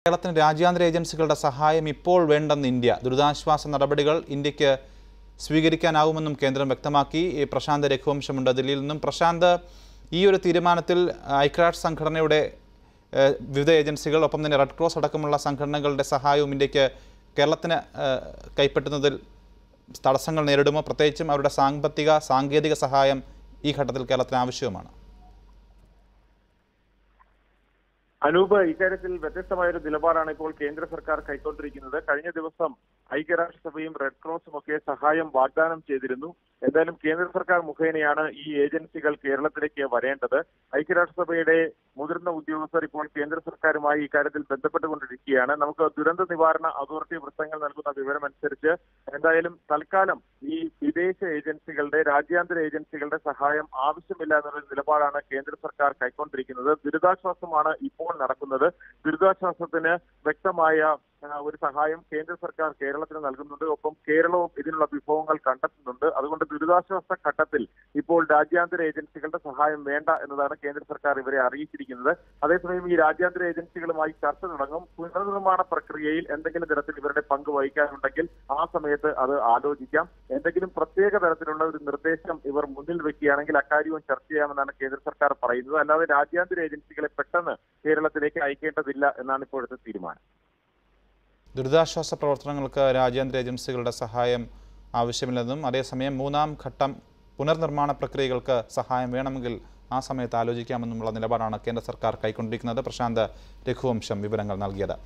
കേരളത്തിന് രാജ്യാന്തര ഏജൻസികളുടെ സഹായം ഇപ്പോൾ വേണ്ടെന്ന് ഇന്ത്യ ദുരിതാശ്വാസ നടപടികൾ ഇന്ത്യക്ക് സ്വീകരിക്കാനാവുമെന്നും കേന്ദ്രം വ്യക്തമാക്കി ഈ പ്രശാന്ത് രഘുവംശമുണ്ട് ദില്ലിയിൽ നിന്നും പ്രശാന്ത് ഈ ഒരു തീരുമാനത്തിൽ ഐക്യരാഷ്ട്ര സംഘടനയുടെ ഏഹ്, വിവിധ ഏജൻസികൾ ഒപ്പം തന്നെ റെഡ് ക്രോസ് അടക്കമുള്ള സംഘടനകളുടെ സഹായവും ഇന്ത്യക്ക് കേരളത്തിന് ഏഹ്, കൈപ്പറ്റുന്നതിൽ തടസ്സങ്ങൾ നേരിടുമോ പ്രത്യേകിച്ചും അവരുടെ സാമ്പത്തിക സാങ്കേതിക സഹായം ഈ ഘട്ടത്തിൽ കേരളത്തിന് ആവശ്യവുമാണ് അനൂപ് ഇക്കാര്യത്തിൽ വ്യത്യസ്തമായ ഒരു നിലപാടാണ് ഇപ്പോൾ കേന്ദ്ര സർക്കാർ കൈക്കൊണ്ടിരിക്കുന്നത് കഴിഞ്ഞ ദിവസം ഐക്യരാഷ്ട്രസഭയും റെഡ് ക്രോസും ഒക്കെ സഹായം വാഗ്ദാനം ചെയ്തിരുന്നു എന്തായാലും കേന്ദ്ര സർക്കാർ മുഖേനയാണ് ഈ ഏജൻസികൾ കേരളത്തിലേക്ക് വരേണ്ടത് ഐക്യരാഷ്ട്രസഭയുടെ മുതിർന്ന ഉദ്യോഗസ്ഥർ ഇപ്പോൾ കേന്ദ്ര സർക്കാരുമായി ഇക്കാര്യത്തിൽ ബന്ധപ്പെട്ടുകൊണ്ടിരിക്കുകയാണ് നമുക്ക് ദുരന്ത നിവാരണ അതോറിറ്റി വൃത്തങ്ങൾ നൽകുന്ന വിവരമനുസരിച്ച് എന്തായാലും തൽക്കാലം ഈ വിദേശ ഏജൻസികളുടെ രാജ്യാന്തര ഏജൻസികളുടെ സഹായം ആവശ്യമില്ല എന്നുള്ള നിലപാടാണ് കേന്ദ്ര സർക്കാർ കൈക്കൊണ്ടിരിക്കുന്നത് ദുരിതാശ്വാസമാണ് ഇപ്പോൾ നടക്കുന്നത് ദുരിതാശ്വാസത്തിന് വ്യക്തമായ ആ, ഒരു സഹായം കേന്ദ്ര സർക്കാർ കേരളത്തിന് നൽകുന്നുണ്ട് ഒപ്പം കേരളവും ഇതിനുള്ള വിഭവങ്ങൾ കണ്ടെത്തുന്നുണ്ട് അതുകൊണ്ട് ദുരിതാശ്വാസ ഘട്ടത്തിൽ ഇപ്പോൾ രാജ്യാന്തര ഏജൻസികളുടെ സഹായം വേണ്ട എന്നതാണ് കേന്ദ്ര സർക്കാർ ഇവരെ അറിയിച്ചിരിക്കുന്നത് അതേസമയം ഈ രാജ്യാന്തര ഏജൻസികളുമായി ചർച്ച തുടങ്ങും പുനർനിർമ്മാണ പ്രക്രിയയിൽ എന്തെങ്കിലും തരത്തിൽ ഇവരുടെ പങ്ക് വഹിക്കാനുണ്ടെങ്കിൽ ആ സമയത്ത് അത് ആലോചിക്കാം എന്തെങ്കിലും പ്രത്യേക തരത്തിലുള്ള ഒരു നിർദ്ദേശം ഇവർ മുന്നിൽ വെക്കുകയാണെങ്കിൽ അക്കാര്യവും ചർച്ച ചെയ്യാമെന്നാണ് കേന്ദ്ര സർക്കാർ പറയുന്നത് അല്ലാതെ രാജ്യാന്തര ഏജൻസികളെ പെട്ടെന്ന് കേരളത്തിലേക്ക് അയക്കേണ്ടതില്ല എന്നാണ് ഇപ്പോഴത്തെ തീരുമാനം ദുരിതാശ്വാസ പ്രവർത്തനങ്ങൾക്ക് രാജ്യാന്തര ഏജൻസികളുടെ സഹായം ആവശ്യമില്ലെന്നും അതേസമയം മൂന്നാം ഘട്ടം പുനർനിർമ്മാണ പ്രക്രിയകൾക്ക് സഹായം വേണമെങ്കിൽ ആ സമയത്ത് ആലോചിക്കാമെന്നുമുള്ള നിലപാടാണ് കേന്ദ്ര സർക്കാർ കൈക്കൊണ്ടിരിക്കുന്നത് പ്രശാന്ത് രഘുവംശം വിവരങ്ങൾ നൽകിയത്